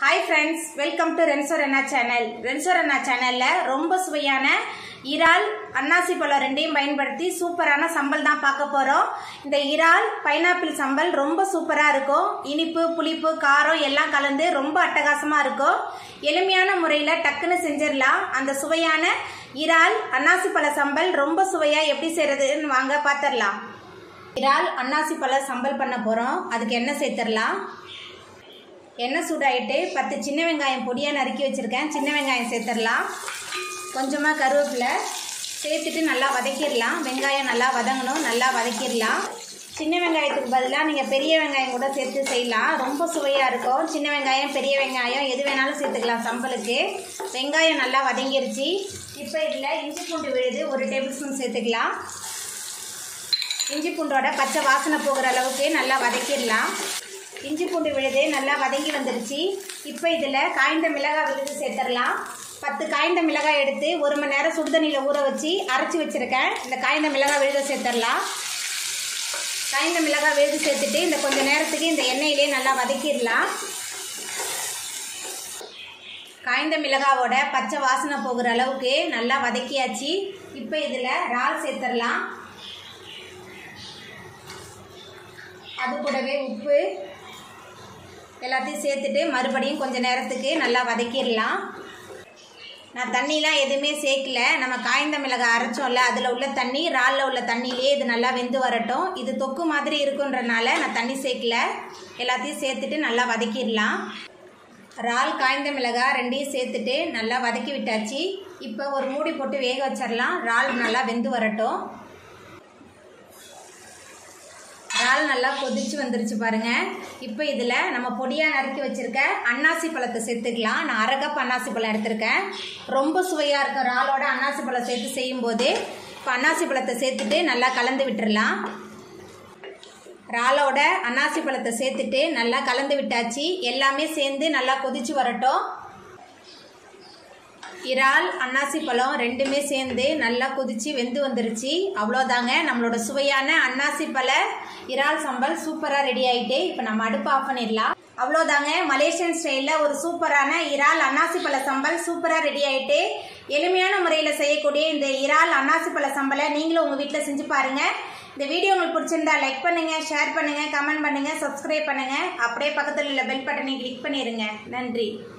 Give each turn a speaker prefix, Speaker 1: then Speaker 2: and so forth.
Speaker 1: hi friends welcome to ரென்சோர் அண்ணா channel ரென்சோர் அண்ணா சேனலில் ரொம்ப சுவையான இறால் அன்னாசி பழம் ரெண்டையும் பயன்படுத்தி சூப்பரான சம்பல் தான் பார்க்க போகிறோம் இந்த இறால் பைனாப்பிள் சம்பல் ரொம்ப சூப்பராக இருக்கும் இனிப்பு புளிப்பு காரம் எல்லாம் கலந்து ரொம்ப அட்டகாசமாக இருக்கும் எளிமையான முறையில் டக்குன்னு செஞ்சிடலாம் அந்த சுவையான இறால் அன்னாசி பழ சம்பல் ரொம்ப சுவையாக எப்படி செய்கிறதுன்னு வாங்க பார்த்துடலாம் இறால் அன்னாசி பழ சம்பல் பண்ண போகிறோம் அதுக்கு எண்ணெய் சேர்த்துடலாம் எண்ணெய் சூடாயிட்டு பத்து சின்ன வெங்காயம் பொடியாக நறுக்கி வச்சுருக்கேன் சின்ன வெங்காயம் சேர்த்துடலாம் கொஞ்சமாக கருவேப்பிலை சேர்த்துட்டு நல்லா வதக்கிடலாம் வெங்காயம் நல்லா வதங்கணும் நல்லா வதக்கிடலாம் சின்ன வெங்காயத்துக்கு பதிலாக நீங்கள் பெரிய வெங்காயம் கூட சேர்த்து செய்யலாம் ரொம்ப சுவையாக இருக்கும் சின்ன வெங்காயம் பெரிய வெங்காயம் எது வேணாலும் சேர்த்துக்கலாம் சம்பலுக்கு வெங்காயம் நல்லா வதங்கிருச்சு இப்போ இதில் இஞ்சி பூண்டு விழுது ஒரு டேபிள் ஸ்பூன் சேர்த்துக்கலாம் இஞ்சி பூண்டோட பச்சை வாசனை போகிற அளவுக்கு நல்லா வதக்கிடலாம் இஞ்சி பூண்டு விழுது நல்லா வதங்கி வந்துருச்சு இப்போ இதில் காய்ந்த மிளகாய் விழுது சேர்த்துடலாம் பத்து காய்ந்த மிளகாய் எடுத்து ஒரு மணி நேரம் சுடுதண்ணியில் ஊற வச்சு அரைச்சி வச்சுருக்கேன் இந்த காய்ந்த மிளகாய் விழுத சேர்த்துடலாம் காய்ந்த மிளகாய் விழுது சேர்த்துட்டு இந்த கொஞ்ச நேரத்துக்கு இந்த எண்ணெயிலே நல்லா வதக்கிடலாம் காய்ந்த மிளகாவோட பச்சை வாசனை போகிற அளவுக்கு நல்லா வதக்கியாச்சு இப்போ இதில் இறால் சேர்த்துடலாம் அது கூடவே உப்பு எல்லாத்தையும் சேர்த்துட்டு மறுபடியும் கொஞ்சம் நேரத்துக்கு நல்லா வதக்கிடலாம் நான் தண்ணிலாம் எதுவுமே சேர்க்கல நம்ம காய்ந்த மிளகாய் அரைச்சோம்ல அதில் உள்ள தண்ணி இறாலில் உள்ள தண்ணியிலே இது நல்லா வெந்து வரட்டும் இது தொக்கு மாதிரி இருக்குன்றனால நான் தண்ணி சேர்க்கல எல்லாத்தையும் சேர்த்துட்டு நல்லா வதக்கிடலாம் இறால் காய்ந்த மிளகாய் ரெண்டையும் சேர்த்துட்டு நல்லா வதக்கி விட்டாச்சு இப்போ ஒரு மூடி போட்டு வேக வச்சிடலாம் இறால் நல்லா வெந்து வரட்டும் இறால் நல்லா கொதிச்சு வந்துருச்சு பாருங்க இப்போ இதில் நம்ம பொடியாக நறுக்கி வச்சிருக்க அன்னாசி பழத்தை சேர்த்துக்கலாம் நான் அரை கப் அன்னாசி பழம் எடுத்திருக்கேன் ரொம்ப சுவையாக இருக்கும் இறாலோட அன்னாசி பழம் சேர்த்து செய்யும்போது இப்போ அன்னாசி பழத்தை சேர்த்துட்டு நல்லா கலந்து விட்டுறலாம் இறாலோட அன்னாசி பழத்தை சேர்த்துட்டு நல்லா கலந்து விட்டாச்சு எல்லாமே சேர்ந்து நல்லா கொதிச்சு வரட்டும் இறால் அன்னாசி பழம் ரெண்டுமே சேர்ந்து நல்லா கொதிச்சு வெந்து வந்துருச்சு அவ்வளோதாங்க நம்மளோட சுவையான அன்னாசி பழ இறால் சம்பல் சூப்பராக ரெடி ஆகிட்டு இப்போ நம்ம அடுப்பு ஆஃப் பண்ணிடலாம் அவ்வளோதாங்க மலேசியன் ஸ்டைலில் ஒரு சூப்பரான இறால் அன்னாசி பழ சம்பல் சூப்பராக ரெடி ஆகிட்டு எளிமையான முறையில் செய்யக்கூடிய இந்த இறால் அன்னாசி பழ சம்பலை நீங்களும் உங்கள் வீட்டில் செஞ்சு பாருங்கள் இந்த வீடியோ உங்களுக்கு பிடிச்சிருந்தா லைக் பண்ணுங்கள் ஷேர் பண்ணுங்கள் கமெண்ட் பண்ணுங்கள் சப்ஸ்கிரைப் பண்ணுங்கள் அப்படியே பக்கத்தில் உள்ள பெல் பட்டனை கிளிக் பண்ணிடுங்க நன்றி